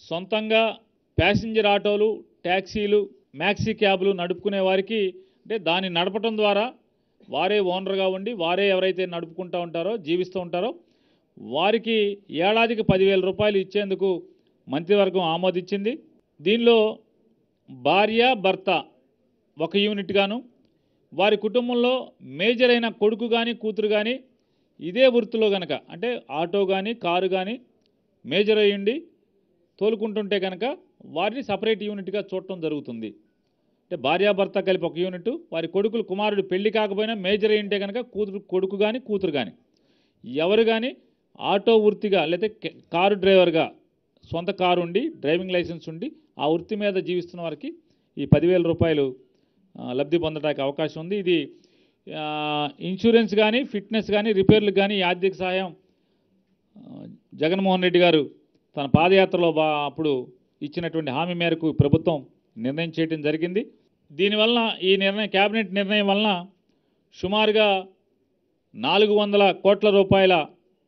సొంతంగా ప్యాసింజర్ ఆటోలు ట్యాక్సీలు మ్యాక్సీ క్యాబ్లు నడుపుకునే వారికి అంటే దాన్ని నడపటం ద్వారా వారే ఓనర్గా ఉండి వారే ఎవరైతే నడుపుకుంటూ ఉంటారో జీవిస్తూ ఉంటారో వారికి ఏడాదికి పదివేల రూపాయలు ఇచ్చేందుకు మంత్రివర్గం ఆమోదించింది దీనిలో భార్య భర్త ఒక యూనిట్ గాను వారి కుటుంబంలో మేజర్ అయిన కొడుకు కానీ కూతురు కానీ ఇదే వృత్తిలో కనుక అంటే ఆటో కానీ కారు కానీ మేజర్ అయ్యండి తోలుకుంటుంటే కనుక వారిని సపరేట్ యూనిట్గా చూడటం జరుగుతుంది అంటే భార్యాభర్త కలిపి ఒక యూనిట్ వారి కొడుకులు కుమారుడు పెళ్లి కాకపోయినా మేజర్ అయి ఉంటే కనుక కూతురు కొడుకు కానీ కూతురు కానీ ఎవరు కానీ ఆటో వృత్తిగా లేకపోతే కె- కారు డ్రైవర్గా సొంత కారు ఉండి డ్రైవింగ్ లైసెన్స్ ఉండి ఆ వృత్తి మీద జీవిస్తున్న వారికి ఈ పదివేల రూపాయలు ఆ, లబ్ధి పొందడానికి అవకాశం ఉంది ఇది ఆ, ఇన్సూరెన్స్ కానీ ఫిట్నెస్ కానీ రిపేర్లకు కానీ ఈ ఆర్థిక సహాయం ఆ, జగన్మోహన్ రెడ్డి గారు తన పాదయాత్రలో బా అప్పుడు ఇచ్చినటువంటి హామీ మేరకు ప్రభుత్వం నిర్ణయం చేయడం జరిగింది దీనివలన ఈ నిర్ణయం కేబినెట్ నిర్ణయం వలన సుమారుగా నాలుగు వందల కోట్ల రూపాయల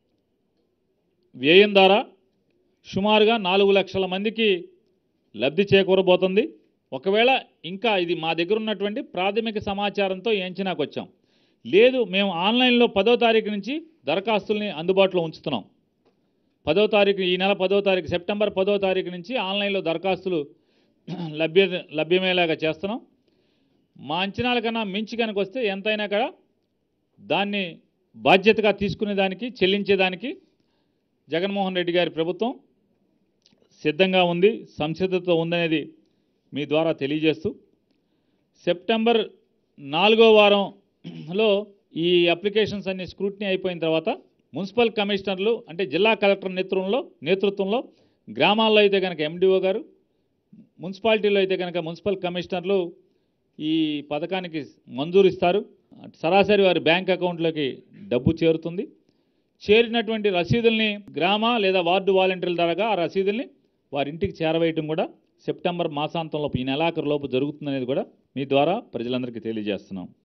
వ్యయం ద్వారా సుమారుగా నాలుగు లక్షల మందికి లబ్ధి చేకూరబోతుంది ఒకవేళ ఇంకా ఇది మా దగ్గర ఉన్నటువంటి ప్రాథమిక సమాచారంతో ఈ అంచనాకు వచ్చాం లేదు మేము ఆన్లైన్లో పదో తారీఖు నుంచి దరఖాస్తుల్ని అందుబాటులో ఉంచుతున్నాం పదో తారీఖు ఈ నెల పదో తారీఖు సెప్టెంబర్ పదో తారీఖు నుంచి ఆన్లైన్లో దరఖాస్తులు లభ్య లభ్యమయ్యేలాగా చేస్తున్నాం మా అంచనాల కన్నా మించి కనుక వస్తే ఎంతైనా కూడా దాన్ని బాధ్యతగా తీసుకునే దానికి చెల్లించేదానికి జగన్మోహన్ రెడ్డి గారి ప్రభుత్వం సిద్ధంగా ఉంది సంసిద్ధత ఉందనేది మీ ద్వారా తెలియజేస్తూ సెప్టెంబర్ నాలుగో వారంలో ఈ అప్లికేషన్స్ అన్ని స్క్రూటినీ అయిపోయిన తర్వాత మున్సిపల్ కమిషనర్లు అంటే జిల్లా కలెక్టర్ నేతృత్వంలో నేతృత్వంలో గ్రామాల్లో అయితే కనుక ఎండిఓ గారు మున్సిపాలిటీలో అయితే కనుక మున్సిపల్ కమిషనర్లు ఈ పథకానికి మంజూరు ఇస్తారు సరాసరి వారి బ్యాంక్ అకౌంట్లోకి డబ్బు చేరుతుంది చేరినటువంటి రసీదుల్ని గ్రామ లేదా వార్డు వాలంటీర్ల ద్వారా ఆ రసీదుల్ని వారి ఇంటికి చేరవేయటం కూడా సెప్టెంబర్ మాసాంతంలోపు ఈ నెలాఖరు లోపు జరుగుతుందనేది కూడా మీ ద్వారా ప్రజలందరికీ తెలియజేస్తున్నాం